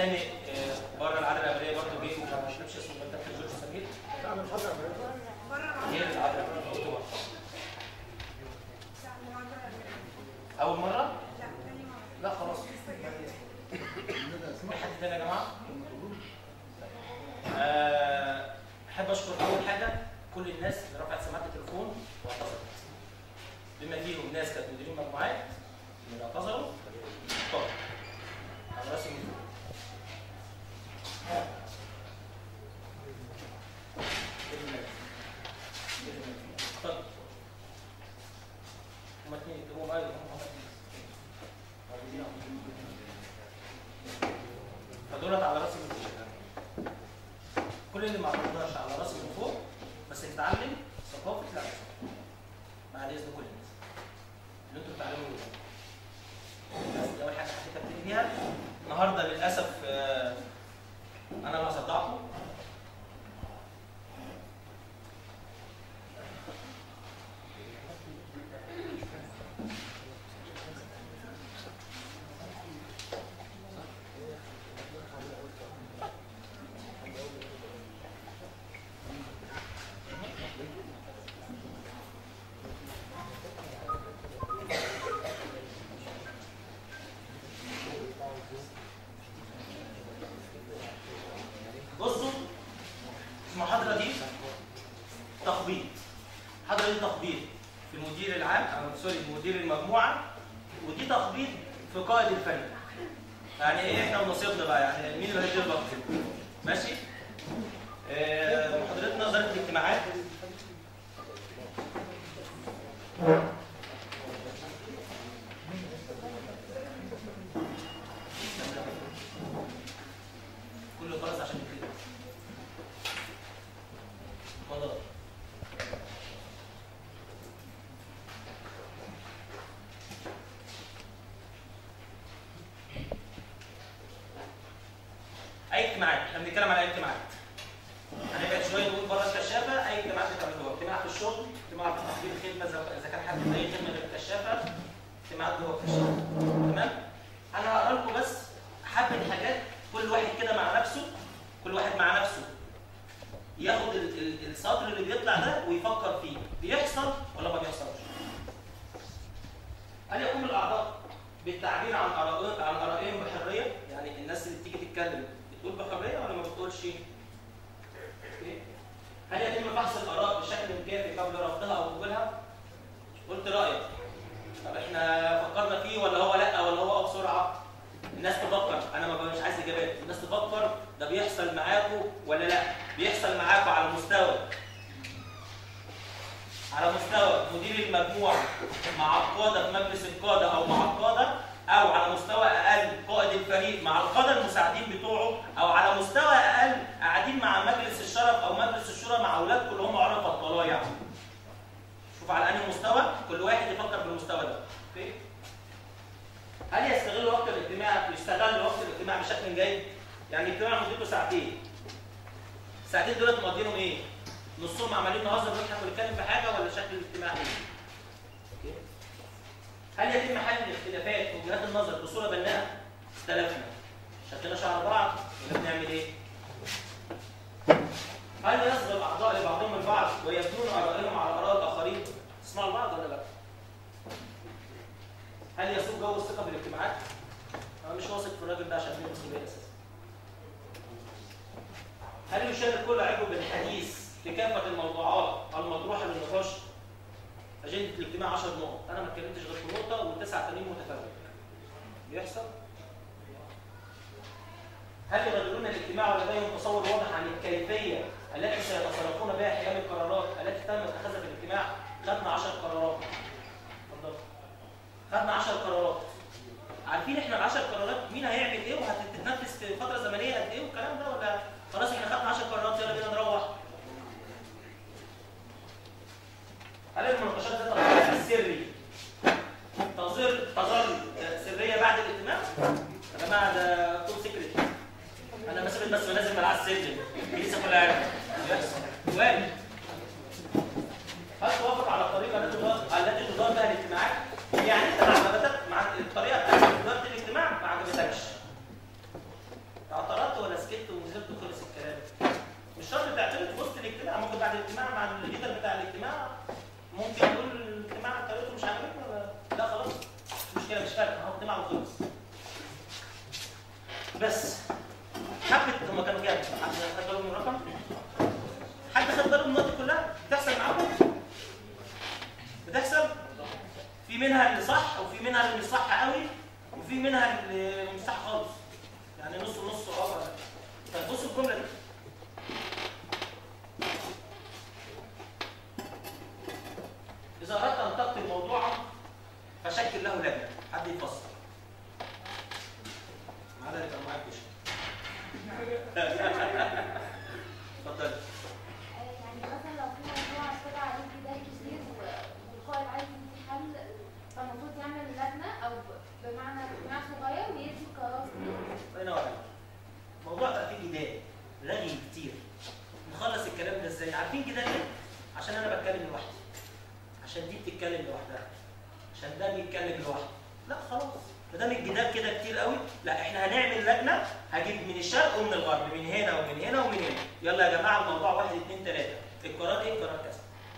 تاني آه، بره العاده الابريه برضه جه ما اعرفش اسمه ده كابتن جورج سمير انا مش هقدر غير العاده الابريه اول مره لا خلاص في حد تاني يا جماعه آه، احب اشكر اول حاجه كل الناس اللي رفعت سماعه التليفون واعتذرت بما فيهم ناس كانت مديرين مجموعات اللي اعتذروا طب على راسي من فوق اتفضل هما اتنين يكتبوا معايا هما اتنين فدولت على راسي من فوق كل اللي ما عرفناش على راسي من فوق بس نتعلم ثقافه لا بعد اذن كل الناس اللي انتوا بتتعلموا ده بس دي اول حاجه حبيت ابتدي بيها النهارده للاسف آه، انا اللي هصدعكم بصوا المحاضرة دي تخبيط المحاضرة دي تخبيط في المدير العام أو سوري مدير المجموعة ودي تخبيط في قائد الفريق يعني ايه احنا ونصيبنا بقى يعني مين اللي هيدير الضغط ماشي آه، محاضرتنا إدارة الاجتماعات كله خلاص عشان نبتدي اتفضل اي اجتماعات احنا بنتكلم على اي اجتماعات هنبعد شويه نقول بره الكشافه اي اجتماعات بتعملوها اجتماع في الشغل اجتماع في تحضير الخدمه اذا إذا كان حد في اي خدمه غير الكشافه اجتماعات جوه الكشافه تمام انا هقرا لكم بس حبه حاجات كل واحد كده مع نفسه كل واحد مع نفسه ياخد ال- ال- السطر اللي بيطلع ده ويفكر فيه بيحصل ولا ما بيحصلش هل يقوم الاعضاء بالتعبير عن آرائهم عن ارائهم بحريه يعني الناس اللي بتيجي تتكلم بتقول بحريه ولا ما بتقولش أوكي؟ هل يتم فحص الاراء بشكل كافي قبل رفضها او قبولها قلت رايك طب احنا فكرنا فيه ولا هو لا ولا هو اه بسرعه الناس تفكر انا ما مش عايز اجابات الناس تفكر ده بيحصل معاكم ولا لا بيحصل معاكم على مستوى على مستوى مدير المجموعه مع القاده في مجلس القاده او مع القاده او على مستوى اقل قائد الفريق مع القاده المساعدين بتوعه او على مستوى اقل قاعدين مع مجلس الشرف او مجلس الشورى مع اولادكم اللي هم عرف الطلايع شوف على انهي مستوى كل واحد يفكر بالمستوى ده اوكي هل يستغل وقت الاجتماع يستغل وقت الاجتماع بشكل جيد يعني الاجتماع مدته ساعتين الساعتين دول مقضينهم ايه نصهم عمالين نهزر ونضحك ونتكلم في حاجه ولا شكل الاجتماع ايه أوكي؟ هل يتم حل الاختلافات وجهات النظر بصوره بناءه اختلفنا شكلنا شعر بعض ولا بنعمل ايه هل يصغر الاعضاء لبعضهم البعض ويبنون ارائهم على اراء الاخرين تسمعوا البعض ولا لا هل يسوق جو الثقه بالاجتماعات انا مش واثق في الراجل ده عشان دي مسؤوليه اساسا هل يشارك كل عضو بالحديث في كافه الموضوعات المطروحه للنقاش اجنده الاجتماع 10 نقط انا ما اتكلمتش غير في نقطه والتسعه التانيين متفرق بيحصل هل يغادرون الاجتماع ولديهم تصور واضح عن الكيفيه التي سيتصرفون بها حيال القرارات التي تم اتخاذها في الاجتماع خدنا 10 قرارات اتفضل خدنا 10 قرارات عارفين احنا ال 10 قرارات مين هيعمل ايه وهتتنفذ في فتره زمنيه قد ايه والكلام ده ولا خلاص احنا خدنا 10 قرارات يلا بينا نروح هل المناقشات دي تظل سري تظل تظل سريه بعد الاجتماع؟ يا جماعه ده توب سيكريت انا مسافه بس بنزل من على السلم لسه كلها عارف بيحصل وارد هل توافق على الطريقه التي تدار التي تدار بها الاجتماعات؟ يعني انت مع بدات مع الطريقه بتاعت اداره الاجتماع بتحصل في منها اللي صح وفي منها اللي مش صح قوي وفي منها اللي مش صح خالص يعني نص نص اه طيب بصوا الجمله دي إذا أردت أن تقتل موضوعا فشكل له لجنة حد يفسر ما عدا اللي كان معاك بشر اتفضل يعني مثلا لو في موضوع طلع عليه جدال كتير والقائد عايز يدي حل فالمفروض يعمل لجنه او بمعنى اجتماع صغير ويدي قرار الله ينور عليك الموضوع بقى فيه جدال رغي كتير نخلص الكلام ده ازاي عارفين جدال ليه عشان انا بتكلم لوحدي عشان دي بتتكلم لوحدها عشان ده بيتكلم لوحده لا خلاص ما دام الجدال كده كتير قوي لا احنا هنعمل لجنه هجيب من الشرق ومن الغرب من هنا ومن هنا ومن هنا يلا يا جماعه الموضوع واحد اثنين ثلاثه القرار ايه القرار كذا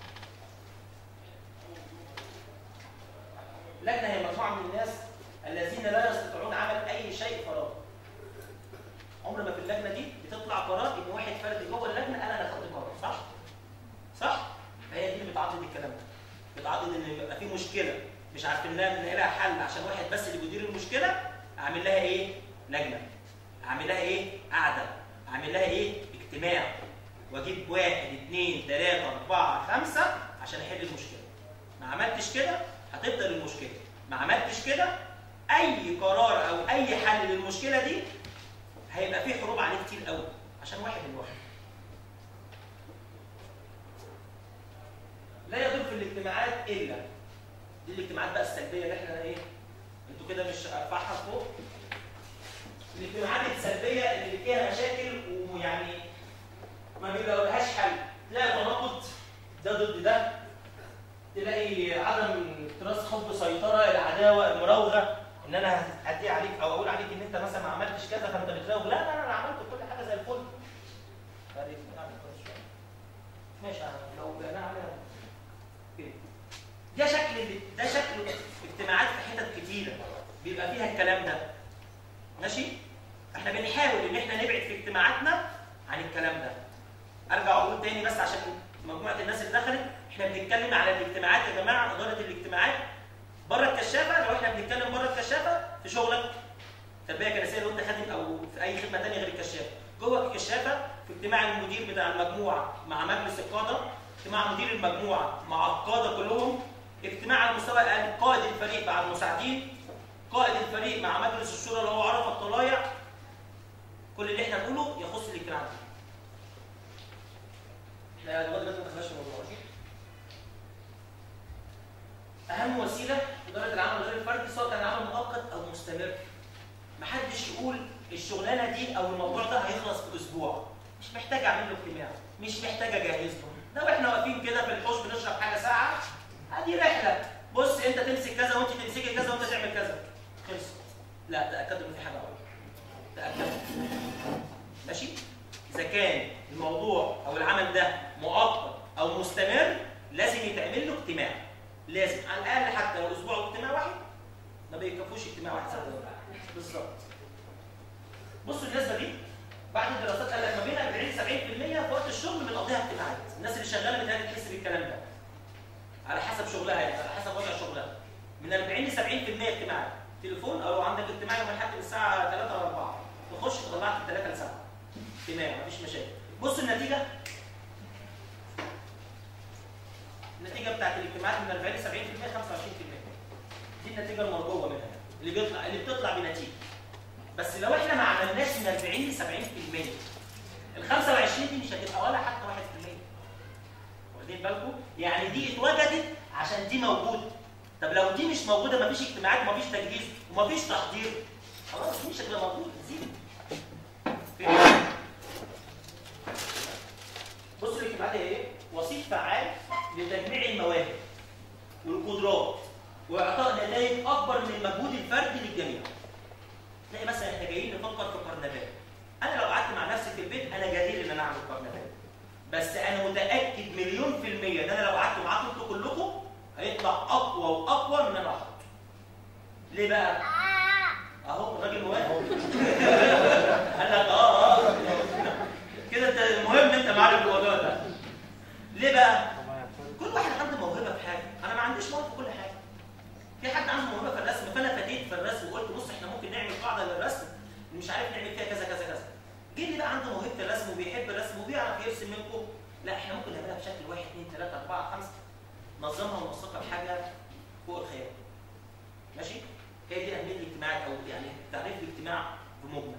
لجنه هي مجموعه من الناس الذين لا يستطيعون عمل اي شيء فراغ عمر ما في اللجنه دي بتطلع قرار ان واحد فرد جوه اللجنه انا اللي خدت قرار صح؟ صح؟ هي دي اللي بتعضد الكلام ده بتعضد ان يبقى في مشكله مش عارفين لها نلاقي لها حل عشان واحد بس اللي بيدير المشكله اعمل لها ايه؟ لجنه اعمل لها ايه؟ قعده اعمل لها ايه؟ اجتماع واجيب واحد اثنين ثلاثه اربعه خمسه عشان احل المشكله ما عملتش كده هتفضل المشكله ما عملتش كده اي قرار او اي حل للمشكله دي هيبقى فيه حروب عليه كتير قوي عشان واحد من واحد لا يدور في الاجتماعات الا دي الاجتماعات بقى السلبيه اللي احنا ايه انتوا كده مش ارفعها فوق الاجتماعات السلبيه اللي فيها مشاكل ويعني ما بيلاقولهاش حل تلاقي تناقض ده ضد ده تلاقي عدم اكتراث حب سيطره العداوه المراوغه ان انا هدي عليك او اقول عليك ان انت مثلا ما عملتش كذا فانت بتراوغ لا لا انا عملت كل حاجه زي الفل فرق نعمل كويس شوية. ماشي أنا لو بقينا عليها كده. ده شكل ده شكل اجتماعات في حتت كتيره بيبقى فيها الكلام ده ماشي احنا بنحاول ان احنا نبعد في اجتماعاتنا عن الكلام ده ارجع اقول تاني بس عشان مجموعه الناس اللي دخلت احنا بنتكلم على الاجتماعات يا جماعه اداره الاجتماعات بره الكشافه لو احنا بنتكلم بره الكشافه في شغلك تربيه كنسيه لو انت خادم او في اي خدمه ثانيه غير الكشافه جوه الكشافه في اجتماع المدير بتاع المجموعه مع مجلس القاده اجتماع مدير المجموعه مع القاده كلهم اجتماع على مستوى اقل قائد الفريق مع المساعدين قائد الفريق مع مجلس الشورى اللي هو عرف الطلايع كل اللي احنا بنقوله يخص الاجتماع ده لا لغايه دلوقتي ما دخلناش في الموضوع ماشي اهم وسيله اداره العمل غير الفردي سواء كان عمل مؤقت او مستمر محدش يقول الشغلانه دي او الموضوع ده هيخلص في اسبوع مش محتاج اعمل له اجتماع مش محتاج اجهز له لو احنا واقفين كده في الحوش بنشرب حاجه ساعه ادي رحله بص انت تمسك كذا وانت تمسكي كذا وانت تعمل كذا خلص لا تاكدوا ان في حاجه غلط تاكدوا ماشي اذا كان الموضوع او العمل ده مؤقت او مستمر لازم يتعمل له اجتماع لازم على الاقل حتى لو اسبوع اجتماع واحد ما بيكفوش اجتماع واحد صدقني بالظبط بصوا النسبه دي بعد الدراسات قال لك ما بين 40 70% في وقت الشغل بنقضيها اجتماعات الناس اللي شغاله بتهيألي تحس بالكلام ده على حسب شغلها يعني على حسب وضع شغلها من 40 ل 70% اجتماعات تليفون او عندك اجتماع يوم الاحد من الساعه 3 ولا 4 تخش تطلعك من 3 ل 7 اجتماع مفيش مشاكل بصوا النتيجه النتيجه بتاعت الاجتماعات من 40 ل 70% 25% دي النتيجه المرجوه منها اللي بيطلع اللي بتطلع بنتيجه بس لو احنا ما عملناش من 40 ل 70% ال 25 دي مش هتبقى ولا حتى 1% واخدين بالكم؟ يعني دي اتوجدت عشان دي موجوده طب لو دي مش موجوده مفيش اجتماعات ومفيش تجهيز ومفيش تحضير خلاص دي مش هتبقى موجوده زيرو فهمت؟ بصوا الاجتماعات هي ايه؟ وسيط فعال لتجميع المواهب والقدرات واعطاء نتائج اكبر من المجهود الفردي للجميع. تلاقي مثلا احنا جايين نفكر في كرنفال. انا لو قعدت مع نفسي في البيت انا جدير ان انا اعمل كرنفال. بس انا متاكد مليون في الميه ان انا لو قعدت معاكم انتوا كلكم هيطلع اقوى واقوى من اللي انا احطه. ليه بقى؟ اهو الراجل موافق. قال لك اه اه كده انت المهم انت معرف الموضوع ده. ليه بقى؟ كل واحد عنده موهبه في حاجه، انا ما عنديش نظمها ونسقها بحاجه فوق الخيال ماشي هي دي اهميه الاجتماعات او يعني تعريف الاجتماع بمجمل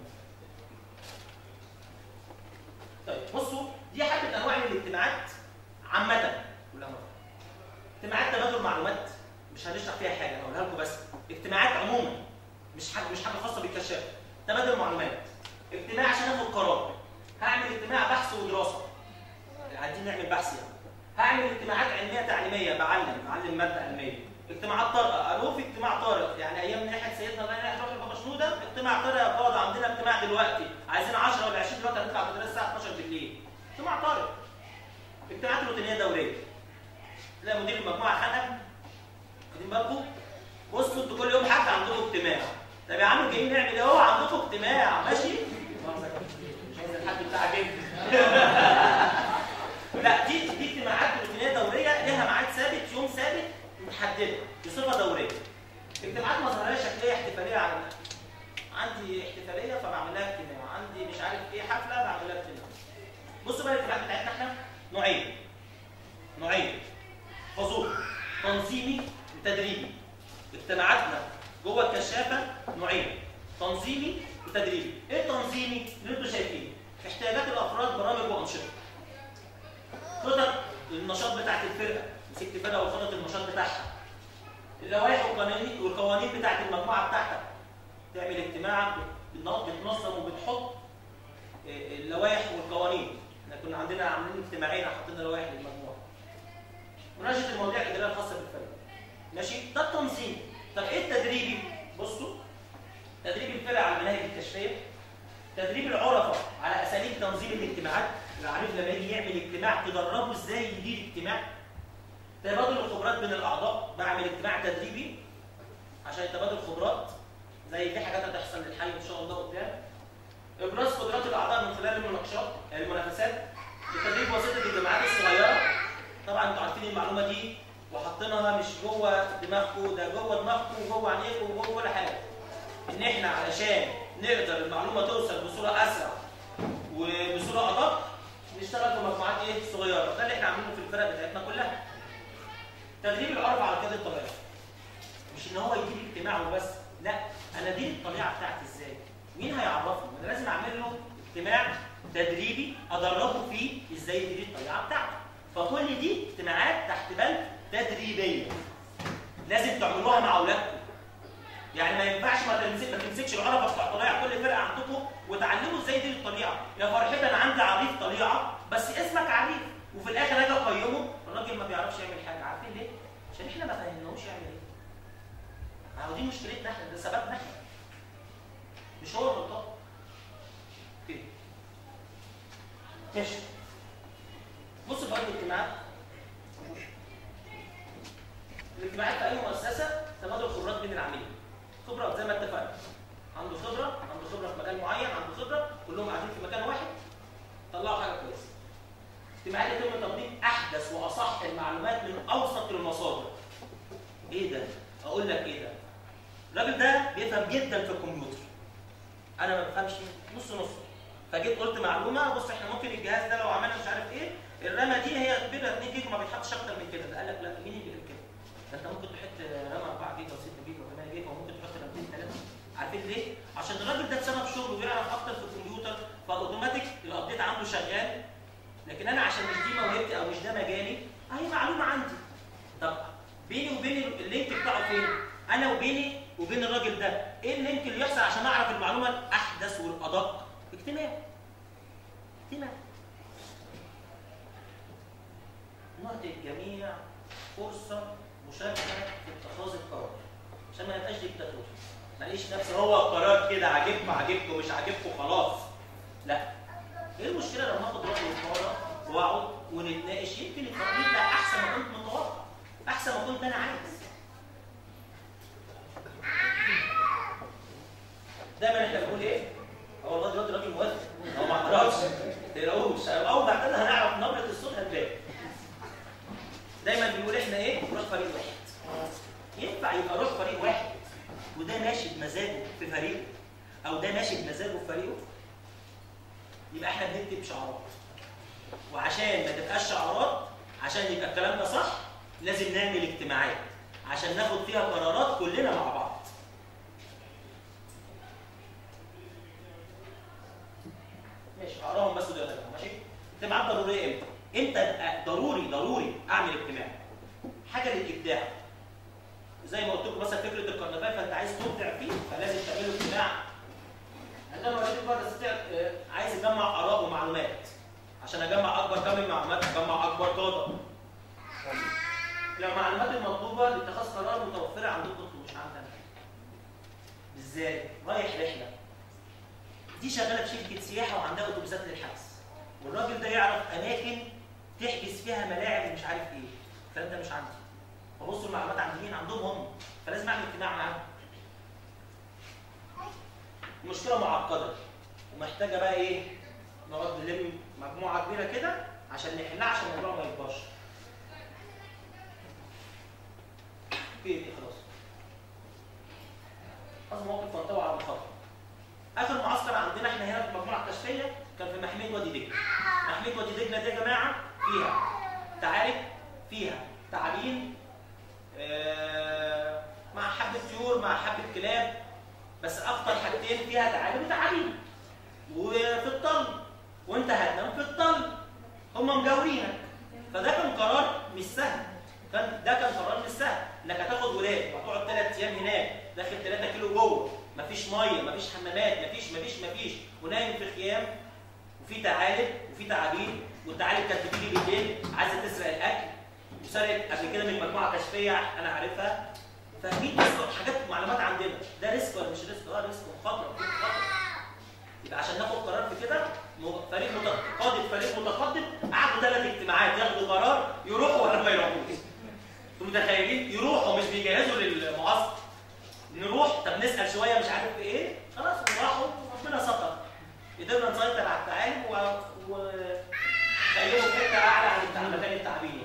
طيب بصوا دي حبه انواع من الاجتماعات عامه كلها مرة. اجتماعات تبادل معلومات مش هنشرح فيها حاجه هقولها لكم بس اجتماعات عموما مش حاجه مش حاجه خاصه بالكشاف تبادل معلومات اجتماع عشان اخد قرار هعمل اجتماع بحث ودراسه عايزين نعمل بحث يعني هعمل اجتماعات علميه تعليميه بعلم بعلم ماده علميه اجتماعات طارئه قالوا في اجتماع طارئ يعني ايام ناحيه سيدنا الله ينحي روح البابا شنوده اجتماع طارئ يا قاده عندنا اجتماع دلوقتي عايزين 10 ولا 20 دلوقتي هنطلع المدرسه الساعه 12 بالليل اجتماع طارئ اجتماعات روتينيه دوريه تلاقي مدير المجموعه خانق واخدين بالكم بصوا انتوا كل يوم حد عندكم اجتماع طب يا عم جايين نعمل ايه اهو عندكم اجتماع ماشي مش عايز الحد بتاعك لا دي دي اجتماعات روتينيه دوريه لها ميعاد ثابت يوم ثابت متحدده بصفه دوريه اجتماعات مظهريه شكليه احتفاليه على عندي احتفاليه فبعمل لها اجتماع عندي مش عارف ايه حفله بعمل لها اجتماع بصوا بقى الاجتماعات بتاعتنا احنا نوعين نوعين حضور تنظيمي وتدريبي اجتماعاتنا جوه الكشافه نوعين تنظيمي وتدريبي ايه التنظيمي اللي انتوا شايفينه احتياجات الافراد برامج وانشطه خطط النشاط بتاعت الفرقه مسكت فرقه وخطط النشاط بتاعها اللوائح والقوانين والقوانين بتاعت المجموعه بتاعتك تعمل اجتماع بتن- بتنظم وبتحط إيه، اللوائح والقوانين احنا كنا عندنا عاملين اجتماعين حاطين لوائح للمجموعه مناقشه المواضيع الاداريه الخاصه بالفريق ماشي ده التنظيم طب ايه التدريبي بصوا تدريب الفرق على المناهج الكشفيه تدريب العرفه على اساليب تنظيم الاجتماعات العارف لما يجي يعمل اجتماع تدربه ازاي يدير اجتماع تبادل الخبرات بين الاعضاء بعمل اجتماع تدريبي عشان يتبادل خبرات زي في حاجات هتحصل للحي ان شاء الله قدام ابراز قدرات الاعضاء من خلال المناقشات المنافسات بتدريب وسيله الجماعات الصغيره طبعا انتوا عارفين المعلومه دي وحاطينها مش جوه دماغكم ده جوه دماغكم وجوه عينيكم وجوه كل حاجه ان احنا علشان نقدر المعلومه توصل بصوره اسرع وبصوره ادق نشتغل في مجموعات ايه صغيره ده اللي احنا عاملينه في الفرق بتاعتنا كلها تدريب العرف على قياده الطبيعه مش ان هو يجيب اجتماع وبس لا انا دي الطبيعه بتاعتي ازاي مين هيعرفني انا لازم اعمل له اجتماع تدريبي ادربه فيه ازاي يدير الطبيعه بتاعته فكل دي اجتماعات تحت بند تدريبيه لازم تعملوها مع اولادكم يعني ما ينفعش ما تمسك ما تمسكش العربه بتاع الطبيعه كل فرقه عندكم وتعلموا ازاي يدير الطبيعه يا فرحتي انا عندي عريف طليعه بس اسمك عريف وفي الاخر اجي اقيمه الراجل ما بيعرفش يعمل حاجه عارفين ليه؟ عشان احنا ما فهمناهوش يعمل ايه ما هو دي مشكلتنا احنا ده سببنا احنا مش هو الغلطان كده ماشي بص بقى الاجتماعات الاجتماعات في اي مؤسسه تبادل خبرات بين العاملين خبرات زي ما اتفقنا عنده خبره عنده خبره في مجال معين عنده خبره كلهم قاعدين في مكان واحد طلعوا حاجه كويسه اجتماعات يتم تقديم احدث واصح المعلومات من اوثق المصادر ايه ده اقول لك ايه ده الراجل ده بيفهم جدا في الكمبيوتر انا ما بفهمش نص نص فجيت قلت معلومه بص احنا ممكن الجهاز ده لو عملنا مش عارف ايه الرامه دي هي كبيره 2 جيجا ما بيتحطش اكتر من كده ده قال لك لا مين اللي بيقول كده ده انت ممكن تحط رامه 4 جيجا و6 جيجا و8 جيجا وممكن تحط رامتين ثلاثه عارفين ليه؟ عشان الراجل ده بسبب شغله بيعرف اكتر في الكمبيوتر فاوتوماتيك الابديت عنده شغال لكن انا عشان مش دي موهبتي او مش ده مجالي اهي معلومه عندي طب بيني وبين اللينك بتاعه فين؟ انا وبيني وبين الراجل ده ايه اللينك اللي يحصل عشان اعرف المعلومه الاحدث والادق؟ اجتماع اجتماع نعطي الجميع فرصه مشاركه في اتخاذ القرار عشان ما نبقاش ديكتاتور ما الاقيش نفسي هو القرار كده عاجبكم عاجبكم مش عاجبكم خلاص لا ايه المشكله لو ناخد راي القرار واقعد ونتناقش يمكن القرار يطلع احسن ما كنت متوقع احسن ما كنت انا عايز دايما احنا بنقول ايه؟ هو لغايه دلوقتي راجل موافق هو ما اعترضش ما تقلقوش اول ما اعترض هنعرف نبره الصوت هتبان دايما بنقول احنا ايه؟ روح فريق واحد ينفع يبقى روح فريق واحد وده ماشي بمزاجه في فريقه او ده ماشي بمزاجه في فريقه يبقى احنا بنكتب شعارات وعشان ما تبقاش شعارات عشان يبقى الكلام ده صح لازم نعمل اجتماعات عشان ناخد فيها قرارات كلنا مع بعض ماشي هقراهم بس دول ماشي اجتماعات ضروريه امتى امتى يبقى ضروري ضروري اعمل اجتماع حاجه للابداع زي ما قلت لكم مثلا فكره الكرنفال فانت عايز تبدع فيه فلازم تعمل له اجتماع عندما وريت بقى استطيع عايز اجمع اراء ومعلومات عشان اجمع اكبر كم من معلومات اجمع اكبر قاده لو المعلومات المطلوبه لاتخاذ قرار متوفره عندكم انتوا مش عندنا ازاي رايح رحله دي شغاله في شركه سياحه وعندها اتوبيسات للحجز والراجل ده يعرف اماكن تحجز فيها ملاعب ومش عارف ايه الكلام ده مش عندي فبصوا المعلومات عند مين عندهم هم فلازم اعمل اجتماع معاهم مشكله معقده ومحتاجه بقى ايه نقعد نلم مجموعه كبيره كده عشان نحلها عشان الموضوع ما يكبرش في ايه خلاص خلاص موقف منطوي على الخط اخر معسكر عندنا احنا هنا في المجموعه الكشفيه كان في محميه وادي دجله محميه وادي دجله دي يا جماعه فيها تعارف فيها تعابين آه، مع حبه طيور مع حبه كلاب بس اكتر حاجتين فيها تعابين وتعابين وفي الطل وانت هتنام في الطل هم مجاورينك فده كان قرار مش سهل كان ده كان قرار مش سهل انك هتاخد ولاد وهتقعد ثلاث ايام هناك داخل 3 كيلو جوه مفيش ميه مفيش حمامات مفيش مفيش مفيش ونايم في خيام وفي تعالب وفي تعابين والتعالب كانت بتيجي بالليل عايزه تسرق الاكل وسرقت قبل كده من مجموعه كشفيه انا عارفها ففي ناس- حاجات معلومات عندنا ده ريسك ولا مش ريسك؟ اه ريسك ومخاطره في مخاطره يبقى عشان ناخد قرار في كده م- فريق مت- قاده فريق متقدم قعدوا ثلاث اجتماعات ياخدوا قرار يروحوا ولا ما يروحوش انتوا متخيلين يروحوا مش بيجهزوا للمعسكر نروح طب نسال شويه مش عارف في ايه خلاص وراحوا ربنا ستر قدرنا نسيطر على التعالب و, و... خليهم في حته اعلى عن التع- مكان التعبين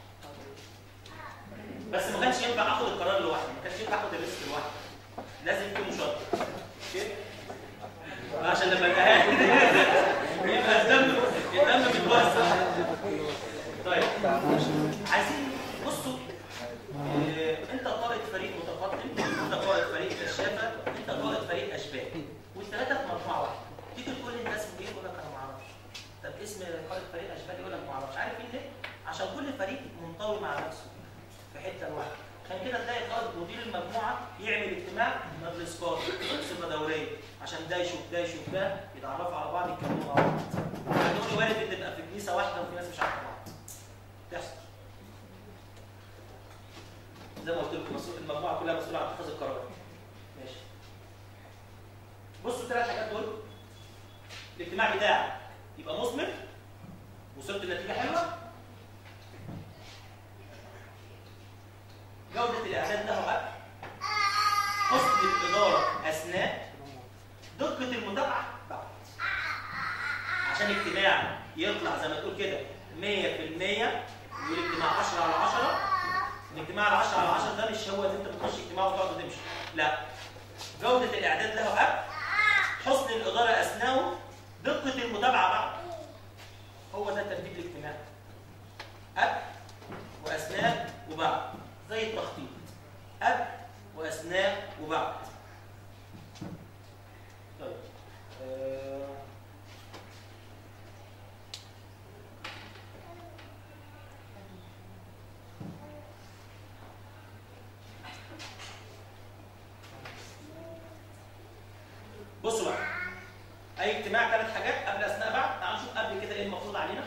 بس ما كانش ينفع اخد القرار لوحدي ما كانش ينفع اخد الريسك لوحدي لازم في مشاركه اوكي عشان لما ابقى قاعد يبقى الدم الدم بيتوزع طيب عايزين بصوا آه، انت قائد فريق متقدم انت قائد فريق كشافه انت قائد فريق اشباه والثلاثه في مجموعه واحده تيجي تقول لي انت اسمك ايه يقول لك انا ما اعرفش طب اسم قائد فريق اشباه يقول لك ما اعرفش عارف ايه ليه عشان كل فريق منطوي مع نفسه في حته لوحده عشان كده تلاقي قائد مدير المجموعه يعمل اجتماع مجلس قائد صفه دوريه عشان ده يشوف ده يشوف ده يتعرفوا على بعض يتكلموا مع بعض هتقولي وارد ان تبقى في كنيسه واحده وفي ناس مش عارفه بعض تحصل زي ما قلت لكم مسؤول المجموعه كلها مسؤوله عن اتخاذ القرار ماشي بصوا الثلاث حاجات دول الاجتماع بتاعك يبقى مثمر وصلت لنتيجه حلوه جوده الاعداد له حق حسن الاداره اثناء دقه المتابعه بعد عشان اجتماع يطلع زي ما تقول كده 100% والاجتماع 10 على 10 الاجتماع على 10 على 10 ده مش هو ان انت بتخش اجتماع وتقعد وتمشي لا جوده الاعداد له حق حسن الاداره اثناءه دقه المتابعه بعد هو ده ترتيب الاجتماع قبل واثناء وبعد زي التخطيط قبل واثناء وبعد طيب آه، بصوا بقى اي اجتماع ثلاث حاجات قبل اثناء بعد تعالوا نشوف قبل كده ايه المفروض علينا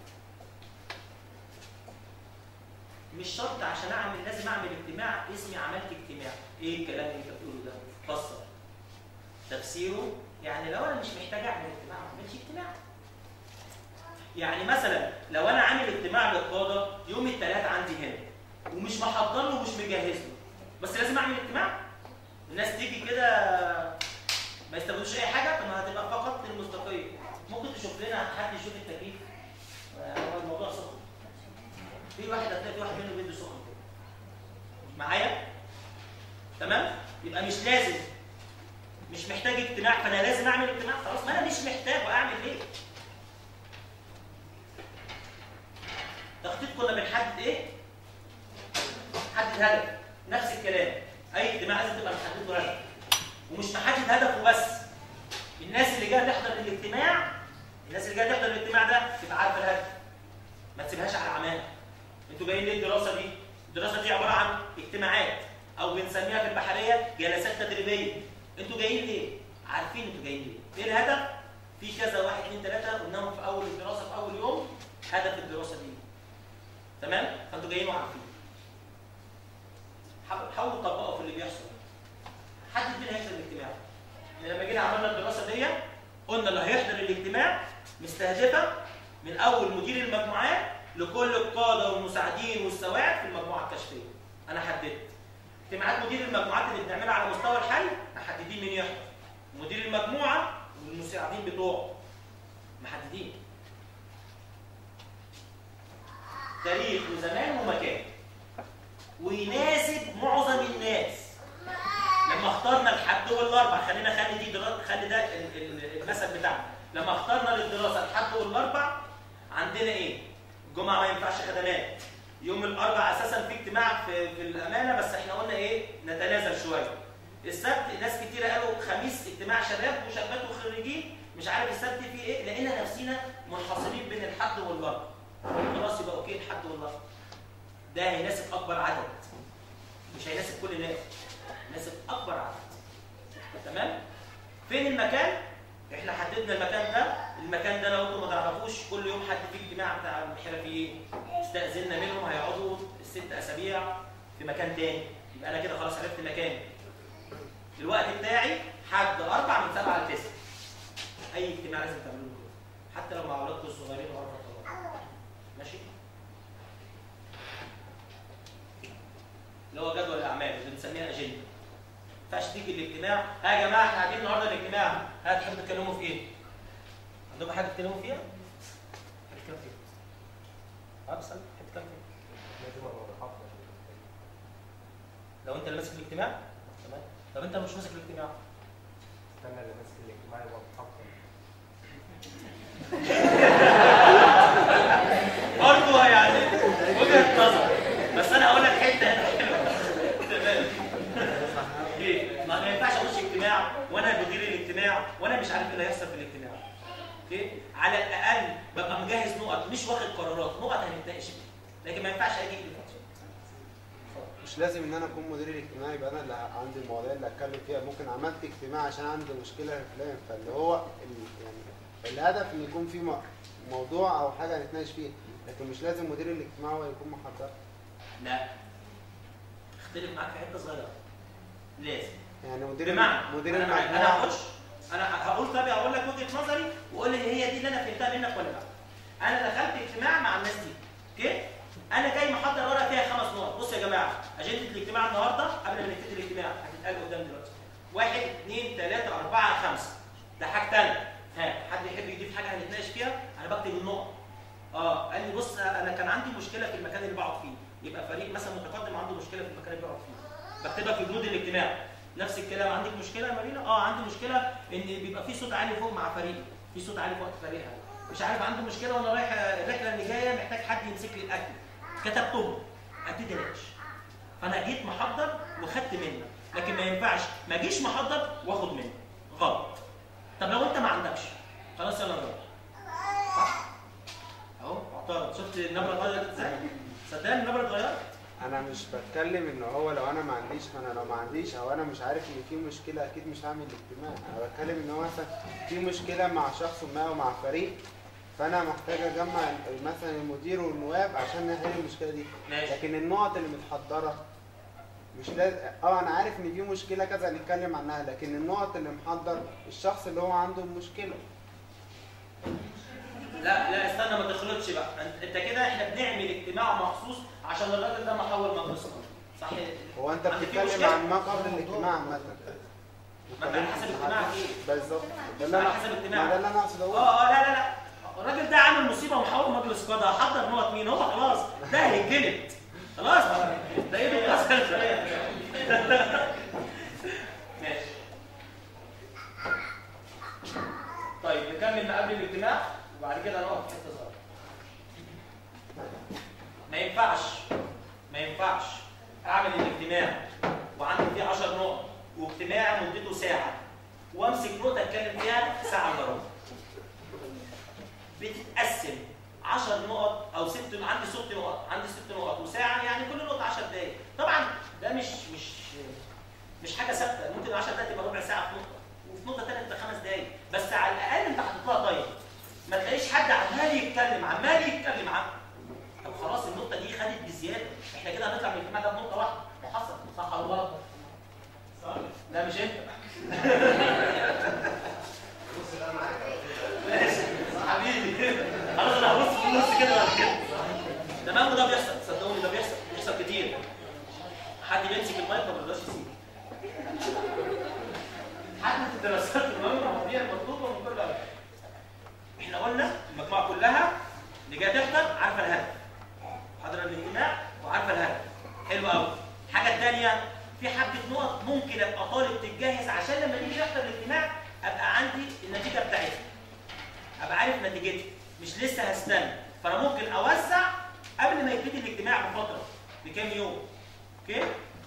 مش شرط عشان اعمل لازم اعمل اجتماع اسمي عملت اجتماع ايه الكلام اللي انت بتقوله ده فسر تفسيره يعني لو انا مش محتاج اعمل اجتماع ما اعملش اجتماع يعني مثلا لو انا عامل اجتماع للقاده يوم الثلاث عندي هنا ومش محضر له ومش مجهز له بس لازم اعمل اجتماع الناس تيجي كده ما يستفادوش اي حاجه طب ما هتبقى فقط للمصداقيه ممكن تشوف لنا حد يشوف التكييف آه، هو الموضوع سخن في واحد هتلاقي في واحد منه بيده سخن كده معايا تمام يبقى مش لازم مش محتاج اجتماع فانا لازم اعمل اجتماع خلاص ما انا مش محتاج واعمل ليه تخطيط كنا بنحدد ايه محدد هدف نفس الكلام اي اجتماع لازم تبقى محدد له هدف ومش محدد هدفه بس الناس اللي جايه تحضر الاجتماع الناس اللي جايه تحضر الاجتماع ده تبقى عارفه الهدف ما تسيبهاش على عماها انتوا جايين ليه الدراسه دي الدراسه دي عباره عن اجتماعات او بنسميها في البحريه جلسات تدريبيه انتوا جايين ليه عارفين انتوا جايين ليه ايه الهدف في كذا واحد اثنين ثلاثه قلناهم في اول الدراسه في اول يوم هدف الدراسه دي تمام فانتوا جايين وعارفين حاول- حاولوا تطبقوا في اللي بيحصل حد فينا هيحضر الاجتماع احنا لما جينا عملنا الدراسه دي قلنا اللي هيحضر الاجتماع مستهدفه من اول مدير المجموعات لكل القاده والمساعدين والسواعد في المجموعه الكشفيه انا حددت اجتماعات مدير المجموعات اللي بنعملها على مستوى الحي محددين مين يحضر مدير المجموعه والمساعدين بتوعه محددين تاريخ وزمان ومكان ويناسب معظم الناس لما اخترنا الحد والاربع خلينا خلي دي دراسه خلي ده ال- ال- المثل بتاعنا لما اخترنا للدراسه الحد والاربع عندنا ايه؟ الجمعه ما ينفعش خدمات يوم الاربع اساسا في اجتماع في, في الامانه بس احنا قلنا ايه؟ نتنازل شويه السبت ناس كتيره قالوا خميس اجتماع شباب وشابات وخريجين مش عارف السبت فيه ايه لقينا نفسنا منحصرين بين الحد والاربع خلاص يبقى اوكي الحد والاربع ده هيناسب اكبر عدد مش هيناسب كل الناس يناسب اكبر عدد تمام فين المكان احنا حددنا المكان ده المكان ده لو انتم ما تعرفوش كل يوم حد في اجتماع بتاع الحرفيين استاذنا منهم هيقعدوا الست اسابيع في مكان تاني يبقى انا كده خلاص عرفت مكاني الوقت بتاعي حد اربع من سبعه لتسعه اي اجتماع لازم تعملوه كده حتى لو مع اولادكم الصغيرين واربع طلاب ماشي اللي هو جدول الاعمال اللي بنسميها اجنده ما ينفعش تيجي الاجتماع ها يا جماعه احنا قاعدين النهارده الاجتماع ها تحبوا تتكلموا في ايه؟ عندكم حاجه تتكلموا فيها؟ حاجه تتكلموا فيها؟ اه بس حاجه تتكلموا فيها لو انت اللي ماسك الاجتماع تمام طب انت مش ماسك الاجتماع استنى اللي ماسك الاجتماع يبقى محافظ برضه يعني وجهه نظر بس انا هقول لك حته هنا حلوه تمام ليه؟ ما ما ينفعش اخش اجتماع وانا مدير الاجتماع وانا مش عارف ايه اللي هيحصل في الاجتماع. اوكي؟ على الاقل ببقى مجهز نقط مش واخد قرارات، نقط هنتناقش فيها. لكن ما ينفعش اجي مش لازم ان انا اكون مدير الاجتماع يبقى انا اللي عندي المواضيع اللي اتكلم فيها ممكن عملت اجتماع عشان عندي مشكله في فلان فاللي هو ال- يعني الهدف ان يكون في م- موضوع او حاجه نتناقش فيها لكن مش لازم مدير الاجتماع هو يكون محضر لا اختلف معاك في حته صغيره. لازم. يعني مدير بمعنى مدير انا معاك. انا المجموعه هخش انا هقول طب هقول لك وجهه نظري وقول لي هي دي اللي انا فهمتها منك ولا لا. انا دخلت اجتماع مع الناس دي اوكي؟ انا جاي محضر ورقه فيها خمس نقط، بصوا يا جماعه اجنده الاجتماع النهارده قبل ما نبتدي الاجتماع هتتقال قدام دلوقتي. واحد اثنين ثلاثه اربعه خمسه. ده حاجه ثانيه. ها حد يحب يضيف حاجه هنتناقش فيها؟ انا بكتب النقط. اه قال لي بص انا كان عندي مشكله في المكان اللي بقعد فيه، يبقى فريق مثلا متقدم عنده مشكله في المكان اللي بيقعد فيه. بكتبها في بنود الاجتماع. نفس الكلام عندك مشكله يا مارينا؟ اه عندي مشكله ان بيبقى في صوت عالي فوق مع فريقي، في صوت عالي في وقت فريقها. مش عارف عندي مشكله وانا رايح الرحله اللي جايه محتاج حد يمسك لي الاكل. كتبتهم ابتدي اناقش. فانا جيت محضر وخدت منك، لكن ما ينفعش ما اجيش محضر واخد منك. غلط. طب لو انت ما عندكش خلاص يلا نروح. صح؟ اهو معترض شفت النبره اتغيرت ازاي؟ صدقني النبره اتغيرت. انا مش بتكلم ان هو لو انا ما عنديش فانا لو ما عنديش او انا مش عارف ان في مشكله اكيد مش هعمل اجتماع انا بتكلم ان هو مثلا في مشكله مع شخص ما او مع فريق فانا محتاج اجمع ال- مثلا المدير والنواب عشان نحل المشكله دي ماشي. لكن النقط اللي متحضره مش لازم اه انا عارف ان في مشكله كذا نتكلم عنها لكن النقط اللي محضر الشخص اللي هو عنده المشكله لا لا استنى ما تخلطش بقى انت انت كده احنا بنعمل اجتماع مخصوص عشان الراجل ده محول مجلس قومي. صح هو انت عندك في بتتكلم مشكلة؟ عن ما قبل الاجتماع عامه ما انت على حسب اجتماعك ايه بالظبط ده اللي على انا حسب ما اجتماعك. ده اللي انا اقصد اقوله اه اه لا لا لا الراجل ده عامل مصيبه ومحول مجلس قاده حضر نقط مين هو خلاص ده هيتجلد خلاص ده ايده اتكسر ماشي طيب نكمل ما قبل الاجتماع وبعد كده نقف في حته صغيره ما ينفعش ما ينفعش اعمل الاجتماع وعندي فيه 10 نقط واجتماع مدته ساعه وامسك نقطه اتكلم فيها ساعه الا ربع بتتقسم 10 نقط او ست عندي ست نقط عندي ست نقط وساعه يعني كل نقطه 10 دقائق طبعا ده مش مش مش حاجه ثابته ممكن 10 دقائق تبقى ربع ساعه في نقطه وفي نقطه ثانيه تبقى خمس دقائق بس على الاقل انت حاطط لها طيب ما تلاقيش حد عمال يتكلم عمال يتكلم عم طب خلاص النقطه دي خدت بزياده احنا كده هنطلع من الاجتماع ده بنقطه واحده وحصل صح ولا غلط؟ صح لا مش انت ماشي حبيبي خلاص انا هبص في النص كده بعد كده تمام وده بيحصل صدقوني ده بيحصل بيحصل كتير حد بيمسك المايك ما بيرضاش يسيبه حتى في الدراسات المهمه المواضيع المطلوبه من كل أمر. احنا قلنا المجموعه كلها اللي جايه تحضر عارفه الهدف حاضره الاجتماع وعارفه الهدف حلو قوي الحاجه الثانيه في حبه نقط ممكن ابقى طالب تتجهز عشان لما نيجي نحضر الاجتماع ابقى عندي النتيجه بتاعتها ابقى عارف نتيجتها مش لسه هستنى فانا ممكن اوزع قبل ما يبتدي الاجتماع بفتره بكام يوم اوكي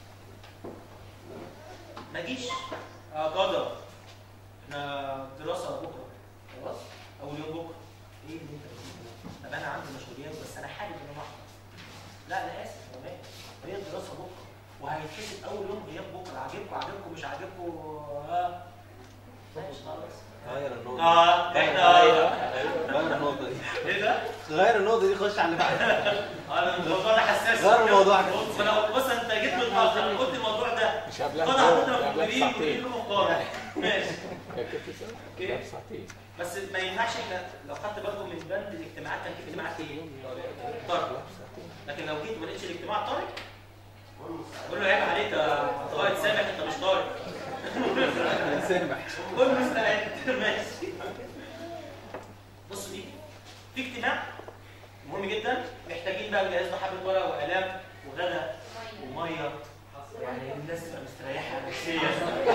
ما جيش اه قدر احنا دراسه بكره خلاص اول يوم بكره ايه اللي انت بتقوله ده؟ طب انا عندي مشغوليات بس انا حابب ان انا احضر لا انا اسف والله هي الدراسه بكره وهيتحسب اول يوم غياب بكره عاجبكم عاجبكم مش عاجبكم اه ماشي خلاص غير النقطة اه احنا غير النقطة دي ايه ده؟ غير النقطة دي خش على اللي بعدها اه الموضوع ده حساس غير الموضوع ده. بص انا بص انت جيت متاخر قلت الموضوع ده مش قبلها قطع بساعة، قلنا قبلها مقبلين بساعتين. وكله مقارن ماشي هي كده سنة اوكي. قبلها بساعتين بس ما يمنعش احنا لو خدت بالكم من بند الاجتماعات كان في اجتماع ايه؟ طارق لكن لو جيت ما لقيتش الاجتماع طارق قول له عيب عليك يا طارق سامح انت مش طارق سامح قول له استعد ماشي بصوا دي في اجتماع مهم جدا محتاجين بقى نجهز له حبه ورق وقلم وغدا وميه يعني الناس تبقى مستريحه نفسيا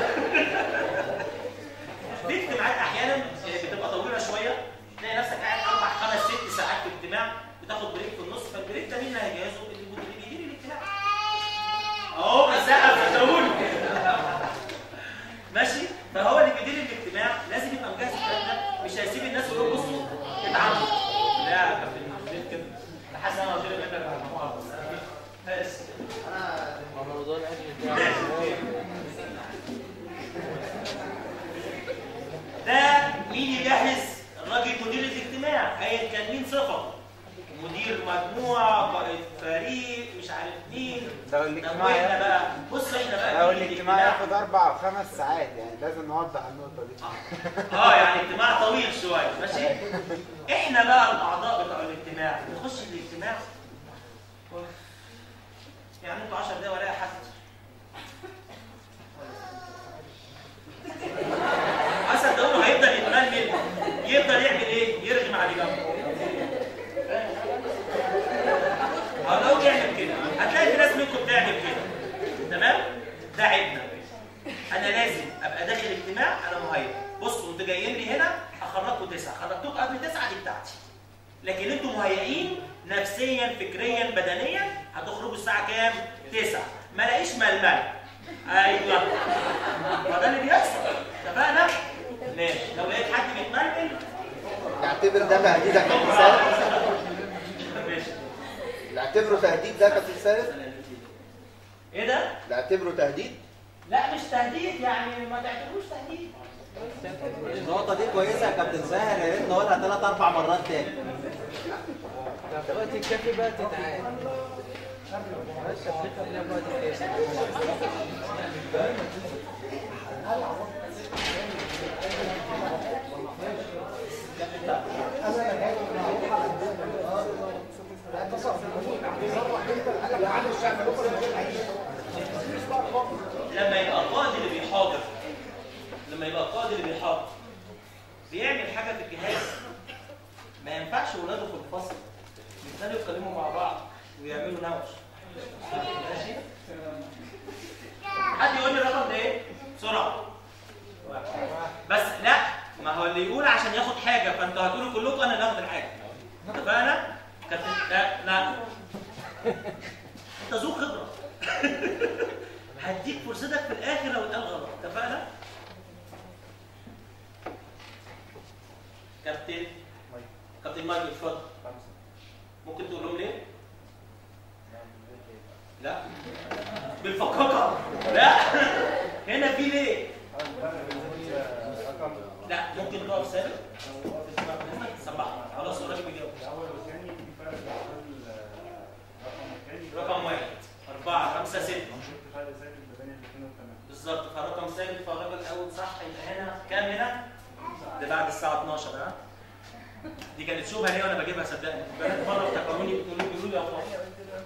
في اجتماعات احيانا بتبقى طويله شويه تلاقي نفسك قاعد اربع خمس ست ساعات في اجتماع بتاخد بريك في النص فالبريك ده مين اللي هيجهزه؟ اللي اللي بيدير الاجتماع اهو مسقف صدقوني ماشي فهو اللي بيدير الاجتماع لازم يبقى مجهز الكلام ده مش هيسيب الناس يقول لهم بصوا اتعاملوا لا يا كابتن مش ليه كده انا حاسس ان انا قلت لك انك مجموعه بس موضوع الأجل ده مين يجهز الراجل مدير الاجتماع ايا كان مين صفه مدير مجموعه قائد فريق مش عارف مين لو طب الاجتماع واحنا بقى بص احنا بقى لو مين الاجتماع ياخد اربع او خمس ساعات يعني لازم نوضح النقطه دي اه يعني اجتماع طويل شويه ماشي احنا بقى الاعضاء بتوع الاجتماع نخش الاجتماع يعني انتوا 10 دقايق ولا حد حسن ده هيفضل يتململ يفضل يعمل ايه؟ يرغم على اللي جنبه اه لو يعمل كده هتلاقي في ناس منكم بتعمل كده تمام؟ ده عيبنا انا لازم ابقى داخل اجتماع انا مهيئ بصوا انتوا جايين لي هنا اخرجكم تسعه خرجتوك قبل تسعه دي بتاعتي لكن انتوا مهيئين نفسيا فكريا بدنيا هتخرجوا الساعه كام؟ 9 ما لاقيش ململ ايوه ما ده اللي بيحصل اتفقنا؟ ماشي لو لقيت حد بيتململ نعتبر ده تهديد يا كابتن سالم ماشي نعتبره تهديد ده يا كابتن سالم ايه ده؟ نعتبره تهديد لا مش تهديد يعني ما تعتبروش تهديد النقطة دي كويسة يا كابتن ساهر يا ريت نقولها ثلاث أربع مرات تاني وقت الكافي بقى تتعاد بس الفكرة اللي وقت الكافي لما يبقى القائد اللي بيحاضر لما يبقى القائد اللي بيحاضر بيعمل حاجه في الجهاز ما ينفعش ولاده في الفصل يفضلوا يتكلموا مع بعض ويعملوا نوش ماشي حد يقول لي الرقم ده ايه بسرعه بس لا ما هو اللي يقول عشان ياخد حاجه فانتوا هتقولوا كلكم انا اللي هاخد الحاجه اتفقنا كابتن لا لا انت ذو خبره هديك فرصتك في الاخر لو اتقال غلط اتفقنا؟ كابتن كابتن مايكل اتفضل ممكن تقول لهم ليه؟ لا بالفقاقة لا هنا في ليه؟ لا ممكن تقف ثابت سمعها خلاص الراجل بيجاوب رقم واحد أربعة خمسة ستة بالظبط فرقم ثابت فالراجل الأول صح يبقى هنا كام هنا؟ ده بعد الساعة 12 ها؟ دي كانت شبهة هي وأنا بجيبها صدقني البنات مرة افتكروني بتقولوا بيقولوا لي يا أخويا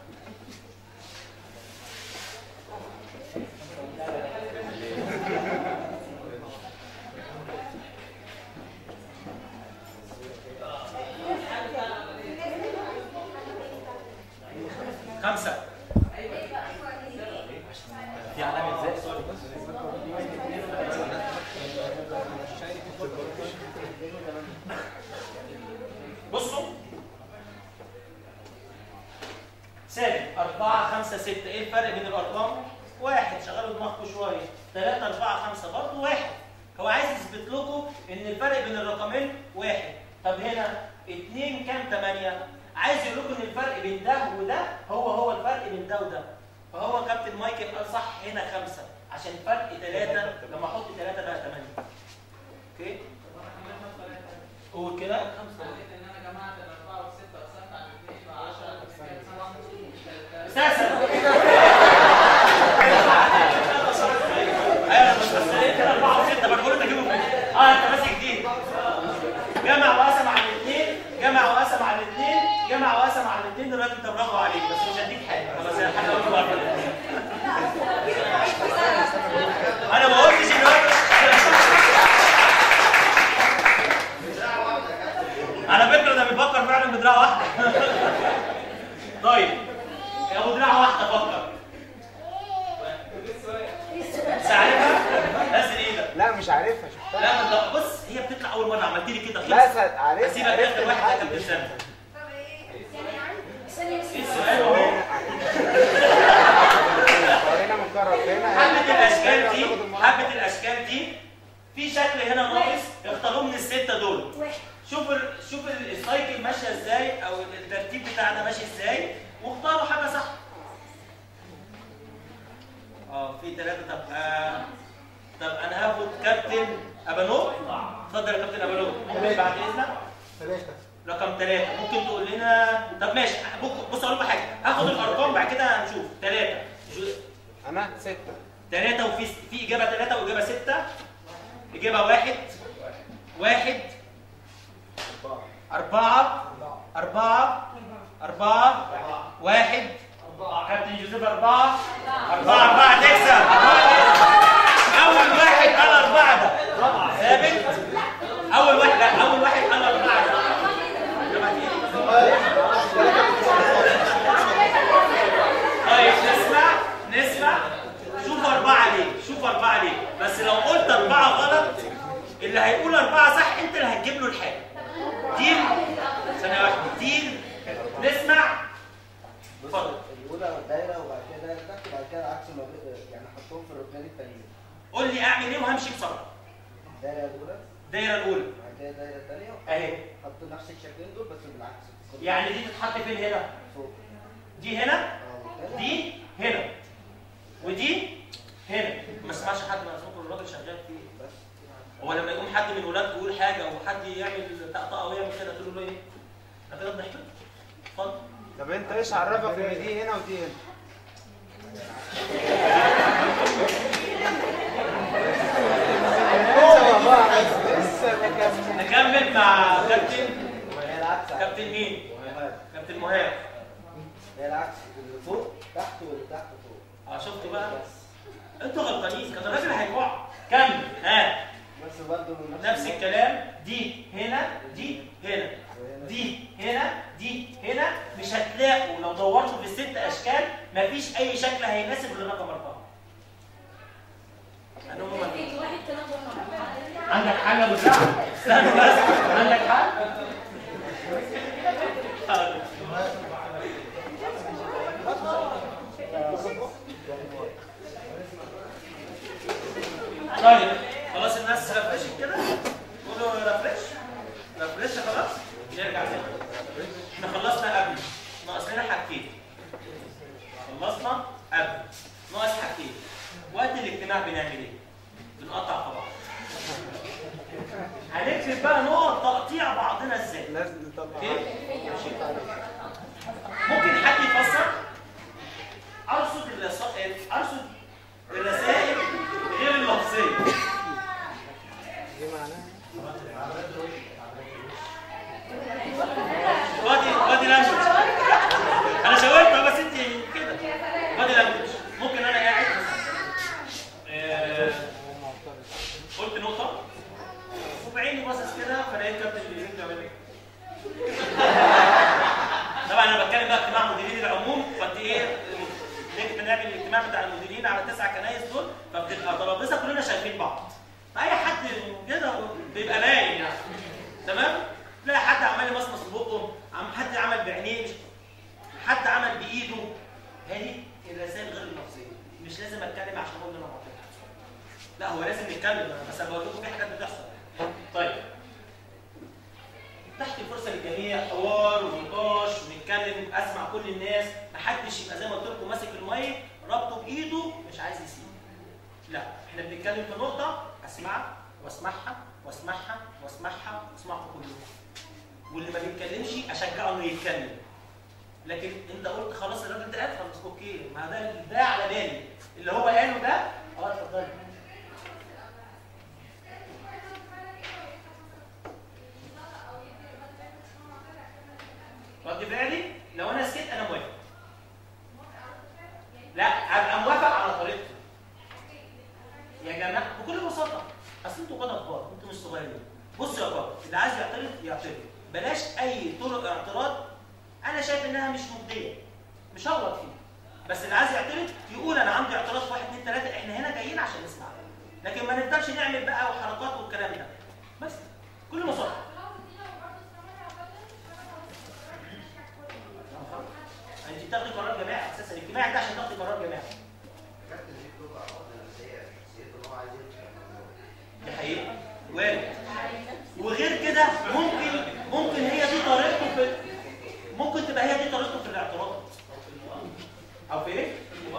خمسة دي علامة ازاي؟ سوري بصوا ثابت أربعة خمسة ستة إيه الفرق بين الأرقام؟ واحد شغلوا دماغكم شوية ثلاثة أربعة خمسة برضه واحد هو عايز يثبت لكم إن الفرق بين الرقمين واحد طب هنا اتنين كام تمانية؟ عايز يقول لكم إن الفرق بين ده وده هو هو الفرق بين ده وده فهو كابتن مايكل قال صح هنا خمسة عشان فرق ثلاثة لما أحط ثلاثة بقى ثمانية أوكي؟ قول كده اساسا ايوه بس بس ايه كده 4 و6 بقول لك اجيبهم اه انت ماسك جديد جمع وقسم على الاثنين جمع وقسم على الاثنين جمع وقسم على الاثنين الراجل ده برافو عليك بس مش هديك حاجه خلاص يا حاجه اقول بره انا ما قلتش ان هو على فكره ده بيفكر فعلا بدراع واحده طيب يا ابو دراع واحده فكر مش عارفها نزل ايدك لا مش عارفها شفتها لا ما انت بص هي بتطلع اول مره عملت لي كده لا خلص سد- عارفها هسيبك عرفت اخر واحد الحل. ده كابتن سامي ثانية بس ايه السؤال اهو هنا مكرر هنا حبه الاشكال دي حبه الاشكال دي في شكل هنا ناقص اختاروه من السته دول شوف ال... شوف ال- السايكل ماشيه ازاي او الترتيب بتاعنا ماشي ازاي واختاروا حاجه صح اه في ثلاثه طب آه... طب انا هاخد كابتن ابانو اتفضل يا كابتن ابانو ممكن بعد اذنك ثلاثة رقم ثلاثة ممكن تقول لنا طب ماشي بص- بص اقول لكم حاجه هاخد الارقام بعد كده هنشوف ثلاثة أنا ستة ثلاثة وفي في إجابة ثلاثة وإجابة ستة إجابة واحد واحد أربعة أربعة أربعة واحد كابتن جوزيف أربعة أربعة أربعة تكسب أول واحد قال أربعة ده ثابت أول واحد لا أول واحد قال أربعة ده طيب نسمع نسمع شوف أربعة ليه شوف أربعة ليه بس لو قلت أربعة غلط اللي هيقول أربعة صح أنت اللي هتجيب له الحاجة ديل ثانية واحدة ديل نسمع اتفضل الاولى دايره وبعد كده دايره تحت وبعد كده عكس ما ب- يعني حطهم في الركنين التانيين قول لي أعمل إيه وهمشي بسرعة الدايره الاولى الدايرة الأولى وبعد كده الدايره الثانيه أهي حطوا نفس الشكلين دول بس بالعكس يعني دي تتحط فين هنا فوق دي هنا اه والتانية دي هنا ودي هنا ما اسمعش حد من اسمكم الراجل شغال فيه بس هو لما يقوم حد من ولادكم يقول حاجه وحد يعمل طقطقه ويعمل كده تقول له ايه؟ انا كده بنحكي اتفضل طب أنت إيش عرفك إن دي هنا ودي هنا؟ لسه بكمل. نكمل مع كابتن هي العكس كابتن مين؟ مهاب. كابتن مهاب هي العكس اللي فوق تحت واللي تحت فوق اه شفتوا بقى؟ انتوا غلطانين كان الراجل هيقع كمل ها بس برضه نفس الكلام دي هنا دي هنا دي هنا دي هنا مش هتلاقوا لو دورتوا في الست اشكال مفيش اي شكل هيناسب لرقم اربعه. أنا هم واحد كده عندك حل يا ابو سعد؟ استنى بس عندك حل؟ حاضر. طيب خلاص الناس رفرشت كده قولوا رفرش رفرش خلاص نرجع تاني احنا خلصنا قبل ناقص لنا حاجتين خلصنا قبل ناقص حاجتين وقت الاجتماع بنعمل ايه؟ بنقطع في بعض هنكتب بقى نقط تقطيع بعضنا ازاي لازم نطبق اوكي ممكن حد يفسر ارصد الرسائل ارصد الرسائل غير اللفظيه دي معناها بادي بادي لانجوج انا شاورت بس انت كده بادي لانجوج ممكن انا قاعد آه، قلت نقطه وبعيني باصص كده فلقيت كابتن الانجليزي بيعمل ايه طبعا انا بتكلم بقى اجتماع مديرين العموم فانت ايه نيجي بنعمل الاجتماع بتاع المديرين على التسع كنايس دول فبتبقى ترابيزه كلنا شايفين بعض فاي حد كده بيبقى باين يعني تمام تلاقي حد عمال يمصمص بقه عم حد عمل بعينيه مش حد عمل بايده هذه الرسائل غير اللفظيه مش لازم اتكلم عشان اقول اللي انا بعمله لا هو لازم نتكلم أنا بس أنا بقول لكم في حاجات بتحصل طيب تحت الفرصه للجميع حوار ونقاش ونتكلم اسمع كل الناس محدش يبقى زي ما قلت لكم ماسك المايك ربطه بايده مش عايز يسيب لا احنا بنتكلم في نقطه اسمعها واسمعها واسمعها واسمعها واسمعكم كلكم واللي ما بيتكلمش اشجعه انه يتكلم لكن انت قلت خلاص الراجل ده قال خلاص اوكي ما ده ده على بالي اللي هو قاله ده اه اتفضل رد فعلي لو انا سكت انا موافق لا ابقى موافق على طريقتي يا جماعه بكل بساطه اصل انتوا كده كبار انتوا مش صغيرين بصوا يا كبار اللي عايز يعترض يعترض بلاش اي طرق اعتراض انا شايف انها مش مجديه مش هغلط فيها بس اللي عايز يعترض يقول انا عندي اعتراض في واحد اثنين ثلاثه احنا هنا جايين عشان نسمع لكن ما نقدرش نعمل بقى وحركات والكلام ده بس كل بساطه انت بتاخدي قرار جماعي اساسا الاجتماع ده عشان تاخدي قرار جماعي دي حقيقة وارد وغير كده ممكن ممكن هي دي طريقته في ممكن تبقى هي دي طريقته في الاعتراض او في ايه؟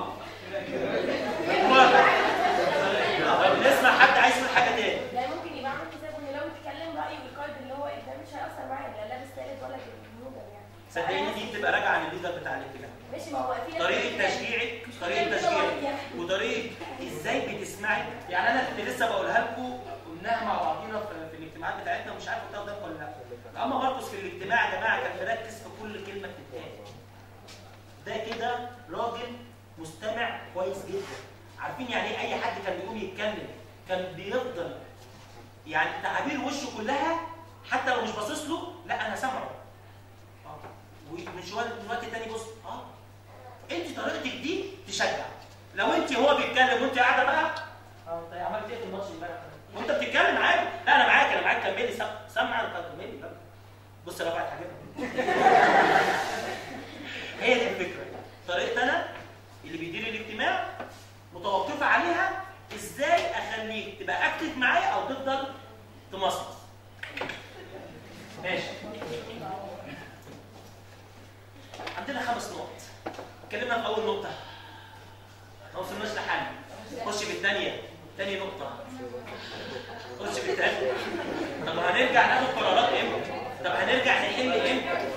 موافق طب نسمع حد عايز يقول حاجه تاني لا ممكن يبقى عامل حساب ان لو اتكلم رايه بالقائد اللي هو قدام مش هيأثر معايا لا لابس ثالث ولا بالموجب يعني صدقيني دي بتبقى راجعه عن الليدر بتاع الاجتماع ماشي ما هو في ناس طريقه بتتكلم. تشجيعك طريقه تشجيعك وطريقه ازاي بتسمعي يعني انا كنت لسه بقولها لكم قلناها مع بعضينا في, في الاجتماعات بتاعتنا ومش عارف قلتها قدامكم ولا لا اما ماركوس في الاجتماع يا جماعه كان مركز في كل كلمه بتتقال ده كده راجل مستمع كويس جدا عارفين يعني ايه اي حد كان بيقوم يتكلم كان بيفضل يعني تعابير وشه كلها حتى لو مش باصص له لا انا سامعه آه. ومن شويه من وقت تاني بص اه انت طريقتك دي تشجع لو انت هو بيتكلم وانت قاعده بقى اه انت عملت ايه في الماتش امبارح وانت بتتكلم عادي لا انا معاك انا معاك كملي سم- سمع انا كملي بقى. بص رفعت حاجتها هي دي الفكره طريقتي انا اللي بيدير الاجتماع متوقفه عليها ازاي اخليك تبقى اكتف معايا او تفضل تمصمص ماشي عندنا خمس نقط اتكلمنا في اول نقطه ما وصلناش لحل خش بالثانيه ثاني نقطه خش بالثالثه طب هنرجع ناخد قرارات امتى طب هنرجع نحل امتى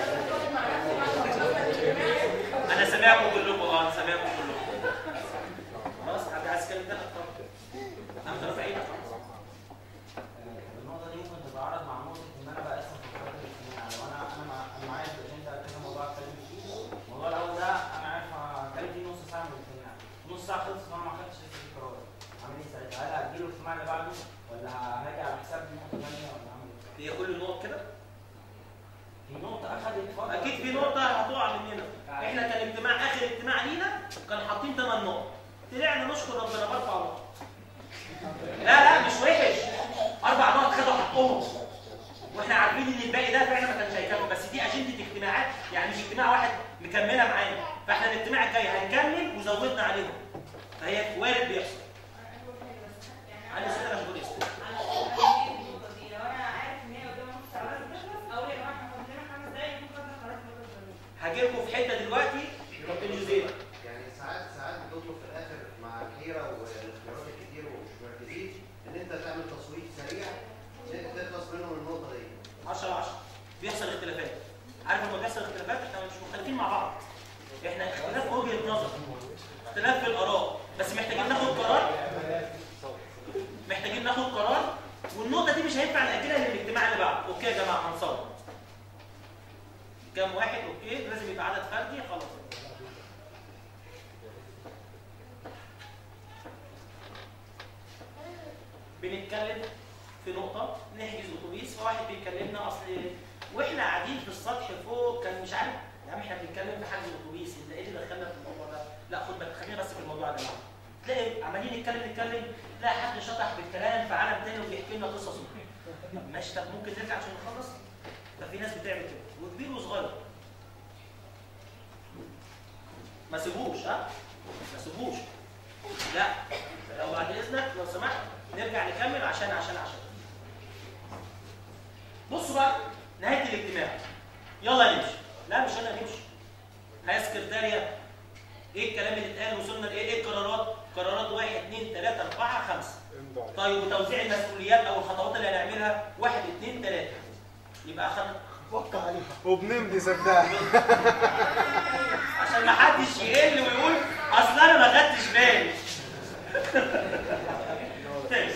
انا سامعكم كلكم اه سامعكم كلكم خلاص حد عايز يتكلم ده اتفضل انت رافع ايدك خلاص النقطة دي ممكن تتعارض مع نقطة إن أنا بقى أصلا في الفترة الاجتماعية، لو أنا أنا مع أنا معايا أنت كذا موضوع أتكلم فيه، الموضوع الأول ده أنا عارف هتكلم فيه نص ساعة من الاجتماع، نص ساعة خلصت وأنا ما خدتش لسه فيه قرار، أعمل إيه ساعتها؟ هل هأجيله الاجتماع اللي بعده ولا هاجي على حساب نقطة ثانية ولا أعمل إيه؟ هي كل نقط كده في نقطة أخدت فترة اكيد في نقطه هتقع مننا احنا كان اجتماع اخر اجتماع لينا كان حاطين 8 نقط طلعنا نشكر ربنا باربع نقط لا لا مش وحش اربع نقط خدوا حقهم واحنا عارفين ان الباقي ده فعلا ما كانش هيكمل بس دي اجنده اجتماعات يعني مش اجتماع واحد مكمله معانا فاحنا الاجتماع الجاي هنكمل وزودنا عليهم فهي وارد بيحصل الاختيارات الكتير ومش مركزين ان انت تعمل تصويت سريع تخلص منهم النقطه دي 10 10 بيحصل اختلافات عارف لما بيحصل اختلافات احنا مش مختلفين مع بعض احنا اختلاف في وجهه نظر اختلاف في الاراء بس محتاجين ناخد قرار محتاجين ناخد قرار والنقطه دي مش هينفع ناجلها للاجتماع اللي بعده اوكي يا جماعه هنصور كام واحد اوكي لازم يبقى عدد فردي خلاص بنتكلم في نقطة نحجز أتوبيس فواحد بيكلمنا أصل وإحنا قاعدين في السطح فوق كان مش عارف يا عم إحنا بنتكلم في حجز أتوبيس أنت إيه اللي دخلنا في الموضوع ده؟ لا خد بالك خلينا بس في الموضوع ده معانا. تلاقي عمالين نتكلم نتكلم تلاقي حد شطح بالكلام في عالم تاني وبيحكي لنا قصص ماشي طب ممكن نرجع عشان نخلص؟ ففي ناس بتعمل كده وكبير وصغير ما سيبوش ها؟ ما سيبوش لا لو بعد اذنك لو سمحت نرجع نكمل عشان عشان عشان بصوا بقى نهايه الاجتماع يلا نمشي لا مش انا نمشي هيا سكرتاريا ايه الكلام اللي اتقال وصلنا لايه ايه القرارات قرارات واحد اثنين ثلاثة أربعة خمسة طيب وتوزيع المسؤوليات أو الخطوات اللي هنعملها واحد اثنين ثلاثة يبقى أخذنا وقع عليها وبنمضي صدقني عشان ما حدش يقل ويقول اصل انا ما خدتش بالي تاني.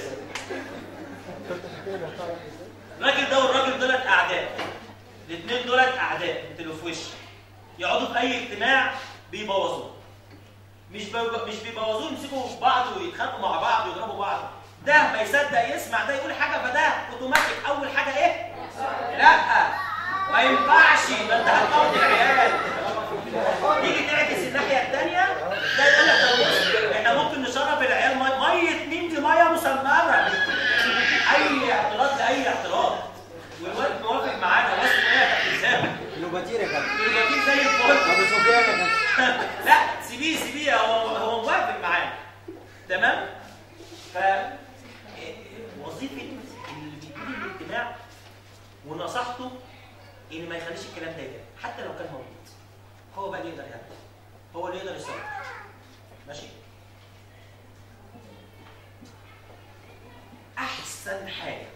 الراجل ده والراجل دولت اعداء الاثنين دولت اعداء اللي في وشي يقعدوا في اي اجتماع بيبوظوه مش بيب- مش بيبوظوه يمسكوا في بعض ويتخانقوا مع بعض ويضربوا بعض ده ما يصدق يسمع ده يقول حاجه فده اوتوماتيك اول حاجه ايه؟ لا ما ينفعش ده انت هتموت العيال تيجي تعكس الناحيه الثانيه ده يقول لك طب بص احنا ممكن نشرب العيال ميه ميه مين دي ميه مسمره اي اعتراض لاي اعتراض والواد موافق معانا بس ايه تحت الزام كيلوباتير يا كابتن الوكيل زي الفل ابو سفيان يا كابتن لا سيبيه سيبيه هو هو موافق معانا تمام ف وظيفه اللي بيدير الاجتماع ونصحته ان ما يخليش الكلام ده يتم حتى لو كان موجود هو بقى اللي يقدر يعمل هو اللي يقدر يصرف ماشي احسن حاجه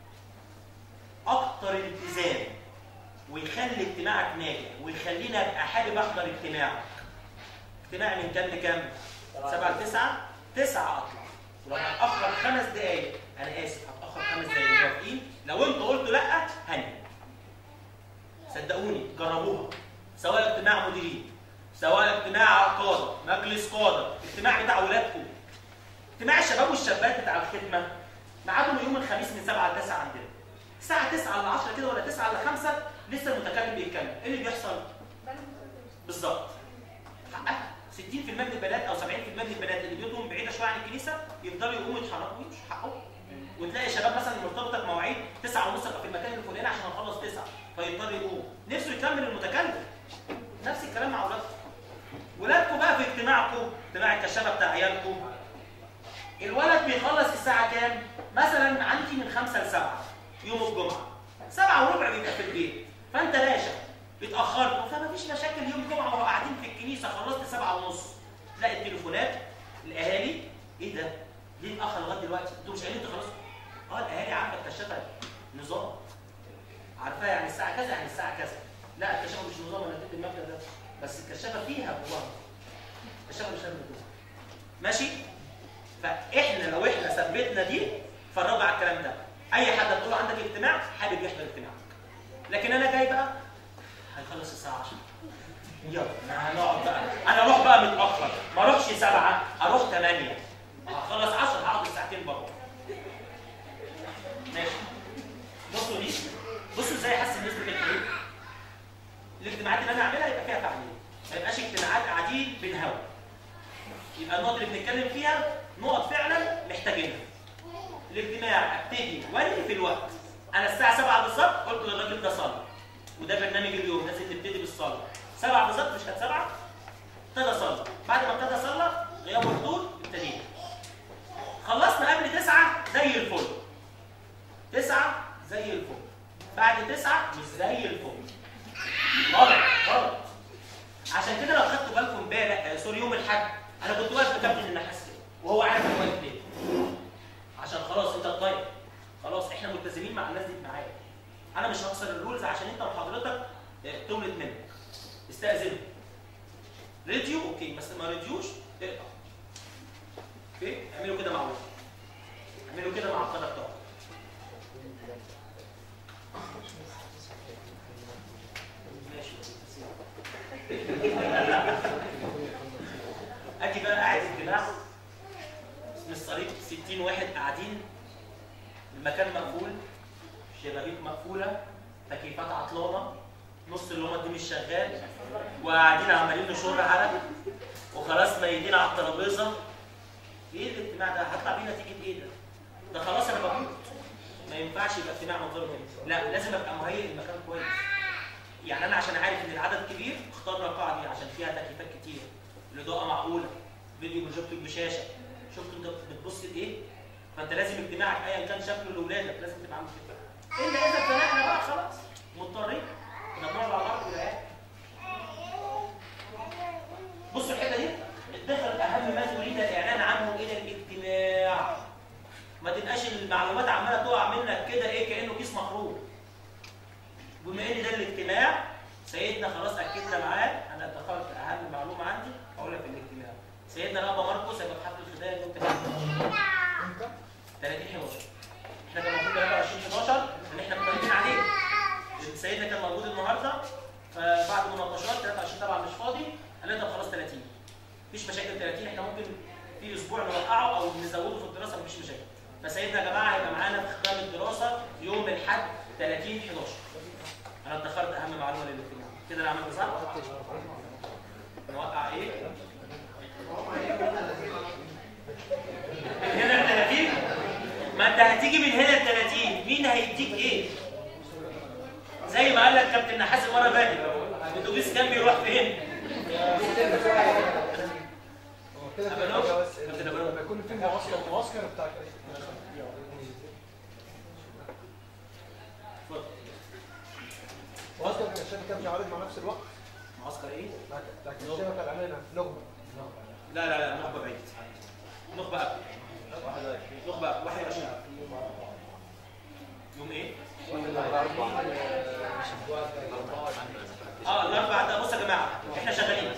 اكتر التزام ويخلي اجتماعك ناجح ويخليني ابقى حابب احضر اجتماعك اجتماع من كام لكام؟ 7 ل 9 9 اطلع ولو هتاخر خمس دقائق انا اسف هتاخر خمس دقائق موافقين لو انتوا قلتوا لا هني صدقوني جربوها سواء اجتماع مديرين سواء اجتماع قاده مجلس قاده اجتماع بتاع ولادكم اجتماع الشباب والشابات بتاع الخدمه ميعادهم يوم الخميس من 7 ل 9 عندنا الساعه 9 ل 10 كده ولا 9 ل 5 لسه المتكلم بيتكلم ايه اللي بيحصل بالظبط حقها 60% من البنات او 70% من البنات اللي بيوتهم بعيده شويه عن الكنيسه يفضلوا يقوموا يتحركوا ويمشوا حقهم وتلاقي شباب مثلا مرتبطه بمواعيد 9 ونص ابقى في المكان الفلاني عشان اخلص 9 فيضطر يقوم نفسه يكمل المتكلم نفس الكلام مع اولادكم ولادكم بقى في اجتماعكم اجتماع الكشافه بتاع عيالكم الولد بيخلص الساعه كام مثلا عندي من 5 ل 7 يوم الجمعه 7 وربع بيبقى في البيت فانت باشا اتاخرت فما فيش مشاكل يوم الجمعه وهو قاعدين في الكنيسه خلصت 7 ونص تلاقي التليفونات الاهالي ايه ده؟ ليه اتاخر لغايه دلوقتي؟ انتوا مش قايلين تخلصوا؟ اه الاهالي عارفه الكشافه نظام عارفاها يعني الساعه كذا يعني الساعه كذا لا الكشافه مش نظام انا اديت المبدا ده بس الكشافه فيها جواها الكشافه مش لازم جواها ماشي؟ فاحنا لو احنا ثبتنا دي فرجوا على الكلام ده اي حد تقول له عندك اجتماع حابب يحضر اجتماعك لكن انا جاي بقى هيخلص الساعه 10 يلا انا هنقعد بقى انا اروح بقى متاخر ما اروحش 7 اروح 8 هخلص 10 هقعد الساعتين بره ماشي بصوا دي بصوا ازاي احسن نسبه الايه الاجتماعات اللي انا اعملها يبقى فيها تعليم ما يبقاش اجتماعات قاعدين بنهوى يبقى النقط اللي بنتكلم فيها نقط فعلا محتاجينها الاجتماع ابتدي وانهي في الوقت انا الساعه 7 بالظبط قلت للراجل ده صلي وده برنامج اليوم لازم تبتدي بالصلاه 7 بالظبط مش كانت 7 ابتدى صلى بعد ما ابتدى صلى غياب وحضور ابتدينا خلصنا قبل 9 زي الفل 9 زي الفل بعد 9 مش زي الفل غلط غلط عشان كده لو خدتوا بالكم امبارح آه، سوري يوم الاحد انا كنت واقف بكابتن النحاس كده وهو عارف هو انا مش هكسر الرولز عشان انت وحضرتك آه، تولد منك استاذنه ريديو اوكي بس ما ريديوش اقطع اوكي اعملوا كده مع بعض اعملوا كده مع القاده بتوعكم ماشي اجي بقى قاعد اجتماع اسم الصليب 60 واحد قاعدين المكان مقفول شبابيك مقفوله تكييفات عطلانه نص اللي دي مش شغال وقاعدين عمالين نشر على وخلاص ميتين على الترابيزه ايه الاجتماع ده هطلع بيه نتيجه ايه ده؟ ده خلاص انا بموت ما ينفعش يبقى اجتماع من غير مهم لا لازم ابقى مهيئ المكان كويس يعني انا عشان عارف ان العدد كبير اخترنا القاعه دي عشان فيها تكييفات كتير الاضاءه معقوله فيديو بروجيكتور بشاشه شفت انت بتبص لايه فانت لازم اجتماعك ايا كان شكله لاولادك لازم تبقى عامل كده الا اذا اتفقنا بقى خلاص مضطرين كنا بنقعد على الارض بالعيال بصوا الحته دي ادخر اهم ما تريد الاعلان عنه الى الاجتماع ما تبقاش المعلومات عماله تقع منك كده ايه كانه كيس مخروط بما ان ده الاجتماع سيدنا خلاص اكدنا معاه انا ادخرت اهم معلومه عندي هقولها في الاجتماع سيدنا الابا ماركوس هيبقى في حفل الختام يوم 30 11 احنا كان المفروض 23 11 ان احنا متفقين عليه سيدنا كان موجود النهارده فبعد مناقشات 23 طبعا مش فاضي قال لنا طب خلاص 30 مفيش مشاكل 30 احنا ممكن في اسبوع نوقعه او نزوده في الدراسه مفيش مشاكل فسيدنا يا جماعه هيبقى معانا في ختام الدراسه يوم الاحد 30 11 انا ادخرت اهم معلومه للاجتماع كده انا عملت صح؟ نوقع ايه؟ من هنا ل 30 ما انت هتيجي من هنا ل 30 مين هيديك ايه؟ زي ما قال لك كابتن نحاس المره اللي فاتت الاتوبيس كان بيروح فين؟ كده في أبنوش؟ حاجه بس كابتن أبنوش. لما يكون في معسكر معسكر بتاع اتفضل معسكر كان الشبكه كام عارض مع نفس الوقت معسكر ايه؟ لكن الشبكه الامانه نجمه لا لا لا نخبه بعيد نخبه قبل نخبه 21 يوم ايه؟ اه الاربع ده بصوا يا جماعه احنا شغالين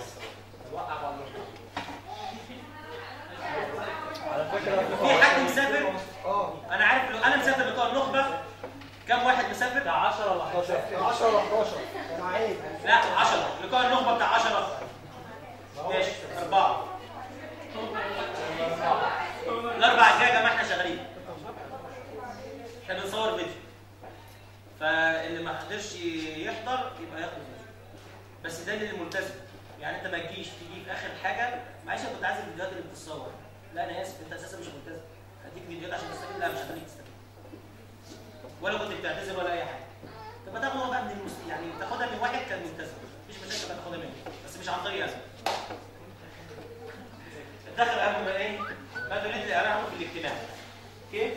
على فكره في حد مسافر اه انا عارف لو انا مسافر بتوع النخبه كم واحد مسافر؟ بتاع 10 ولا 11 10 ولا 11 كان عيب لا 10 لقاء النخبه بتاع 10 ماشي اربعه الاربع الجايه يا جماعه احنا شغالين احنا بنصور فيديو فاللي ما قدرش يحضر يبقى ياخد فيديو بس ده اللي ملتزم يعني انت ما تجيش تيجي في اخر حاجه معلش انا كنت عايز الفيديوهات اللي بتتصور لا انا اسف انت اساسا مش ملتزم هديك فيديوهات عشان تستفيد لا مش هخليك تستفيد ولا كنت بتعتذر ولا اي حاجه طب تاخدها بقى من المس... يعني تاخدها من واحد كان ملتزم مفيش مشاكل بقى تاخدها منه بس مش عن طريق انا الدخل اهم من ايه؟ ما تريد الاعلان عنه في الاجتماع كيف؟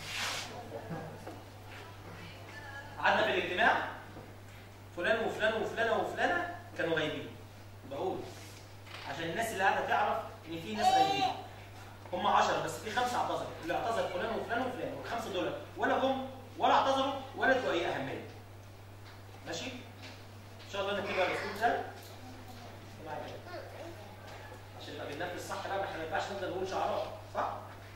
قعدنا في الاجتماع فلان وفلان وفلانه وفلانه كانوا غايبين بقول عشان الناس اللي قاعده تعرف ان في ناس غايبين هم 10 بس في خمسه اعتذروا اللي اعتذر فلان وفلان وفلان والخمسه دول ولا جم ولا اعتذروا ولا ادوا اي اهميه ماشي ان شاء الله نتبع الاسلوب ده معايا كده. عشان نبقى بننفذ صح بقى ما احنا ما ينفعش نفضل نقول شعارات صح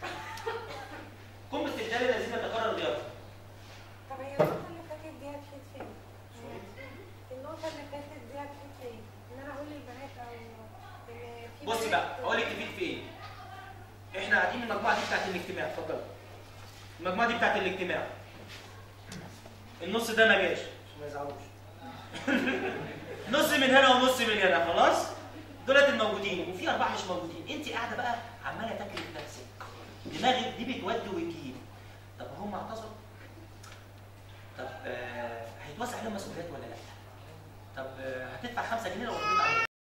قم باستبدال الذين تكرر ضيافه طب هي النقطة اللي فاتت دي هتفيد فين؟ النقطة اللي فاتت دي هتفيد فين؟ إن أنا أقول للبنات أو إن في بصي بنات- بقى اقول لك تفيد في ايه احنا قاعدين المجموعه دي بتاعت الاجتماع اتفضل المجموعه دي بتاعت الاجتماع النص ده ما جاش عشان ما يزعلوش نص من هنا ونص من هنا خلاص دولت الموجودين وفي اربعه مش موجودين انت قاعده بقى عماله تاكلي في نفسك دماغك دي بتودي وتجيب طب هم اعتذروا طب آه هيتوزع عليهم مسؤوليات ولا لا طب آه هتدفع 5 جنيه لو رديت عليهم